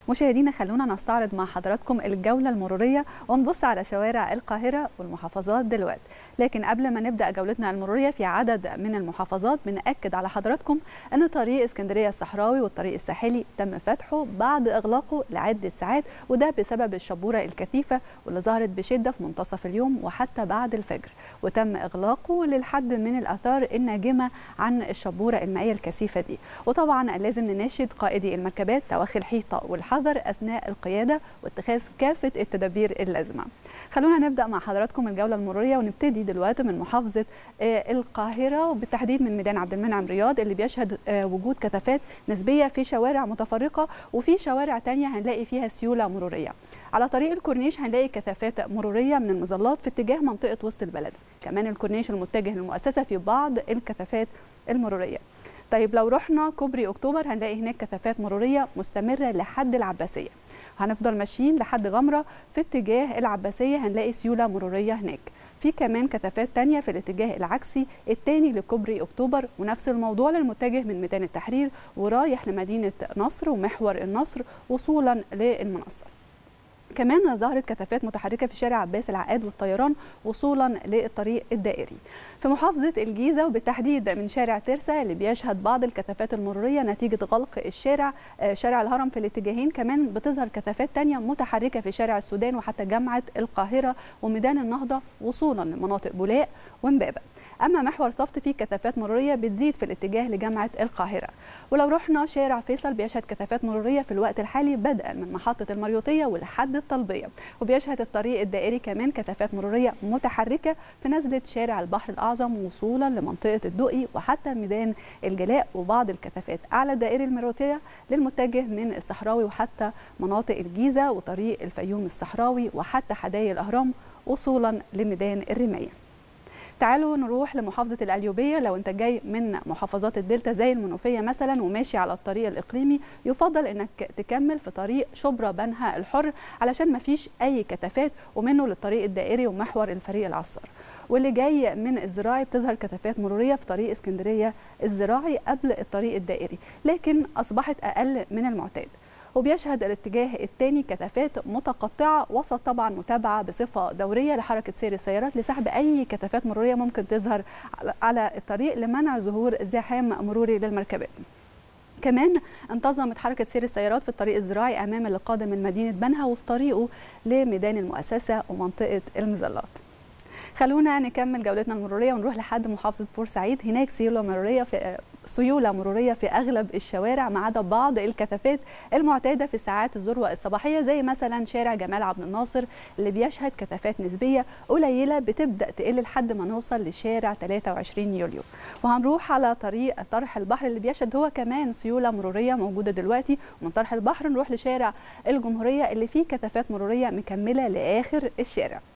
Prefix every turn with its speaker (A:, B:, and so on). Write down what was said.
A: مشاهدينا خلونا نستعرض مع حضراتكم الجولة المرورية ونبص على شوارع القاهرة والمحافظات دلوقتي لكن قبل ما نبدأ جولتنا المرورية في عدد من المحافظات بنأكد على حضراتكم أن طريق اسكندرية الصحراوي والطريق الساحلي تم فتحه بعد إغلاقه لعدة ساعات وده بسبب الشبورة الكثيفة واللي ظهرت بشدة في منتصف اليوم وحتى بعد الفجر وتم إغلاقه للحد من الآثار الناجمة عن الشبورة المائية الكثيفة دي وطبعا لازم نناشد قائدي المركبات توخي الحيطة والحذر أثناء القيادة واتخاذ كافة التدابير اللازمة خلونا نبدأ مع حضراتكم الجولة المرورية ونبتدي دلوقتي من محافظة القاهرة وبالتحديد من ميدان عبد المنعم رياض اللي بيشهد وجود كثافات نسبية في شوارع متفرقة وفي شوارع تانية هنلاقي فيها سيولة مرورية على طريق الكورنيش هنلاقي كثافات مرورية من المظلات في اتجاه منطقة وسط البلد كمان الكورنيش المتجه للمؤسسة في بعض الكثافات المرورية طيب لو رحنا كوبري اكتوبر هنلاقي هناك كثافات مروريه مستمره لحد العباسيه هنفضل ماشيين لحد غمره في اتجاه العباسيه هنلاقي سيوله مروريه هناك في كمان كثافات تانية في الاتجاه العكسي التاني لكوبري اكتوبر ونفس الموضوع للمتجه من ميدان التحرير ورايح لمدينه نصر ومحور النصر وصولا للمنصه كمان ظهرت كثافات متحركه في شارع عباس العقاد والطيران وصولا للطريق الدائري. في محافظه الجيزه وبالتحديد من شارع ترسا اللي بيشهد بعض الكثافات المروريه نتيجه غلق الشارع شارع الهرم في الاتجاهين كمان بتظهر كثافات ثانيه متحركه في شارع السودان وحتى جامعه القاهره وميدان النهضه وصولا لمناطق بولاق وامبابه. اما محور صفت فيه كثافات مروريه بتزيد في الاتجاه لجامعه القاهره ولو رحنا شارع فيصل بيشهد كثافات مروريه في الوقت الحالي بدءا من محطه المريوطيه ولحد الطلبيه وبيشهد الطريق الدائري كمان كثافات مروريه متحركه في نزله شارع البحر الاعظم وصولا لمنطقه الدقي وحتى ميدان الجلاء وبعض الكثافات اعلى الدائري المريوطيه للمتجه من الصحراوي وحتى مناطق الجيزه وطريق الفيوم الصحراوي وحتى حدائق الاهرام وصولا لميدان الرمايه تعالوا نروح لمحافظة القليوبية لو انت جاي من محافظات الدلتا زي المنوفية مثلا وماشي على الطريق الإقليمي يفضل انك تكمل في طريق شبرا بنها الحر علشان ما فيش أي كثافات ومنه للطريق الدائري ومحور الفريق العصار واللي جاي من الزراعي بتظهر كثافات مرورية في طريق اسكندرية الزراعي قبل الطريق الدائري لكن أصبحت أقل من المعتاد وبيشهد الاتجاه الثاني كثافات متقطعه وسط طبعا متابعه بصفه دوريه لحركه سير السيارات لسحب اي كثافات مروريه ممكن تظهر على الطريق لمنع ظهور زحام مروري للمركبات. كمان انتظمت حركة سير السيارات في الطريق الزراعي أمام اللي قادم من مدينة بنها وفي طريقه لميدان المؤسسة ومنطقة المظلات. خلونا نكمل جولتنا المروريه ونروح لحد محافظه بورسعيد هناك سيوله مروريه في سيوله مروريه في اغلب الشوارع ما عدا بعض الكثافات المعتاده في ساعات الذروه الصباحيه زي مثلا شارع جمال عبد الناصر اللي بيشهد كثافات نسبيه قليله بتبدا تقل لحد ما نوصل لشارع 23 يوليو وهنروح على طريق طرح البحر اللي بيشهد هو كمان سيوله مروريه موجوده دلوقتي ومن طرح البحر نروح لشارع الجمهوريه اللي فيه كثافات مروريه مكمله لاخر الشارع